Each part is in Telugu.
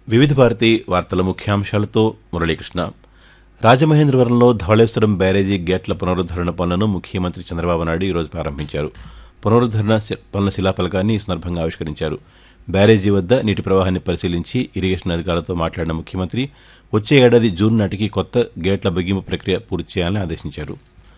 వివిధ భారతి వార్తల ముఖ్యాంశాలతో మురళీకృష్ణ రాజమహేంద్రవరంలో ధవళేశ్వరం బ్యారేజీ గేట్ల పునరుద్దరణ పనులను ముఖ్యమంత్రి చంద్రబాబు నాయుడు ఈరోజు ప్రారంభించారు పునరుద్దరణ శి- పనుల శిలాఫలకాన్ని ఈ సందర్భంగా ఆవిష్కరించారు బ్యారేజీ వద్ద నీటి ప్రవాహాన్ని పరిశీలించి ఇరిగేషన్ అధికారులతో మాట్లాడిన ముఖ్యమంత్రి వచ్చే ఏడాది జూన్ నాటికి కొత్త గేట్ల బిగింపు ప్రక్రియ పూర్తి చేయాలని ఆదేశించారు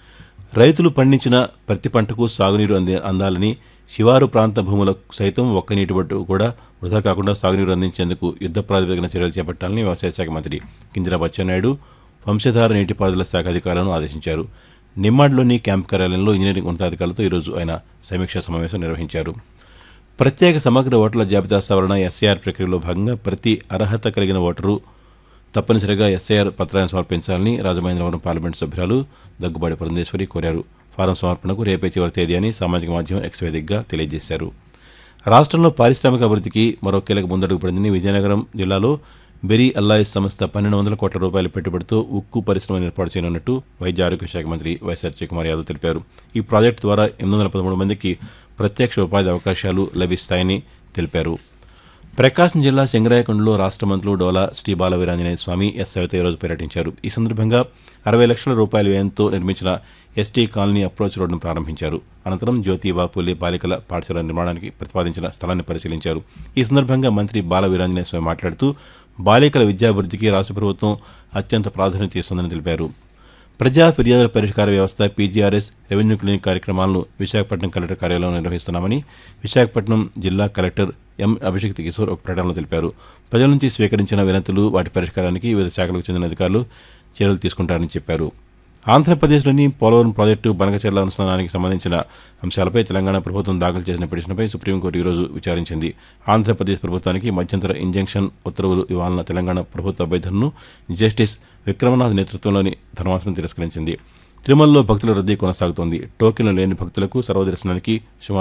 రైతులు పండించిన ప్రతి పంటకు సాగునీరు అంది అందాలని శివారు ప్రాంత భూములకు సైతం ఒక్క నీటి బట్టు కూడా వృధా కాకుండా సాగునీరు అందించేందుకు యుద్ధ ప్రాతిపదికన చర్యలు చేపట్టాలని వ్యవసాయ శాఖ మంత్రి కింజరాపు అచ్చెన్నాయుడు వంశధార నీటిపారుదల శాఖ అధికారులను ఆదేశించారు నిమ్మాడ్లోని క్యాంప్ కార్యాలయంలో ఇంజనీరింగ్ ఉన్నతాధికారులతో ఈరోజు ఆయన సమీక్షా సమావేశం నిర్వహించారు ప్రత్యేక సమగ్ర ఓటర్ల జాబితా సవరణ ఎస్ఐఆర్ ప్రక్రియలో భాగంగా ప్రతి అర్హత కలిగిన ఓటరు తప్పనిసరిగా ఎస్ఐఆర్ పత్రాన్ని సమర్పించాలని రాజమహేంద్రవరం పార్లమెంటు సభ్యురాలు దగ్గుబాటి పురంధేశ్వరి కోరారు ఫారం సమర్పణకు రేపే చివరి తేదీ అని సామాజిక మాధ్యమం ఎక్స్ వేదికగా తెలియజేశారు రాష్ట్రంలో పారిశ్రామిక అభివృద్ధికి మరో కీలక ముందడుగు పడిందని విజయనగరం జిల్లాలో బెరీ అల్లాయిస్ సంస్థ పన్నెండు వందల కోట్ల రూపాయల పెట్టుబడితో ఉక్కు పరిశ్రమను ఏర్పాటు చేయనున్నట్టు వైద్య ఆరోగ్య శాఖ మంత్రి వైఎస్ఆర్ కుమార్ యాదవ్ తెలిపారు ఈ ప్రాజెక్టు ద్వారా ఎనిమిది వందల పదమూడు మందికి ప్రత్యక్ష ఉపాధి అవకాశాలు లభిస్తాయని తెలిపారు ప్రకాశం జిల్లా సింగరాయకొండలో రాష్ట్ర మంత్రులు డోలా శ్రీ బాలవీరాంజనేయ స్వామి ఎస్ సవిత ఈరోజు పర్యటించారు ఈ సందర్భంగా అరవై లక్షల రూపాయల వ్యయంతో నిర్మించిన ఎస్టీ కాలనీ అప్రోచ్ రోడ్డును ప్రారంభించారు అనంతరం జ్యోతిబా పూలే బాలికల పాఠశాల నిర్మాణానికి ప్రతిపాదించిన స్థలాన్ని పరిశీలించారు ఈ సందర్భంగా మంత్రి బాల వీరాంజనేయ స్వామి మాట్లాడుతూ బాలికల విద్యాభివృద్ధికి రాష్ట్ర ప్రభుత్వం అత్యంత ప్రాధాన్యత ఇస్తుందని తెలిపారు ప్రజా ఫిర్యాదుల పరిష్కార వ్యవస్థ పీజీఆర్ఎస్ రెవెన్యూ క్లినిక్ కార్యక్రమాలను విశాఖపట్నం కలెక్టర్ కార్యాలయంలో నిర్వహిస్తున్నామని విశాఖపట్నం జిల్లా కలెక్టర్ ఎం అభిషేక్ కిషోర్ ఒక ప్రకటనలో తెలిపారు ప్రజల నుంచి స్వీకరించిన వినతులు వాటి పరిష్కారానికి వివిధ శాఖలకు చెందిన అధికారులు చర్యలు తీసుకుంటారని చెప్పారు ఆంధ్రప్రదేశ్లోని పోలవరం ప్రాజెక్టు బనకచెర్ల అనుసంధానానికి సంబంధించిన అంశాలపై తెలంగాణ ప్రభుత్వం దాఖలు చేసిన పిటిషన్పై సుప్రీంకోర్టు ఈరోజు విచారించింది ఆంధ్రప్రదేశ్ ప్రభుత్వానికి మధ్యంతర ఇంజంక్షన్ ఉత్తర్వులు ఇవ్వాలన్న తెలంగాణ ప్రభుత్వ అభ్యర్థనను జస్టిస్ విక్రమనాథ్ నేతృత్వంలోని ధర్మాసనం తిరస్కరించింది తిరుమలలో భక్తుల రద్దీ కొనసాగుతోంది టోకెన్లు లేని భక్తులకు సర్వదర్శనానికి సుమారు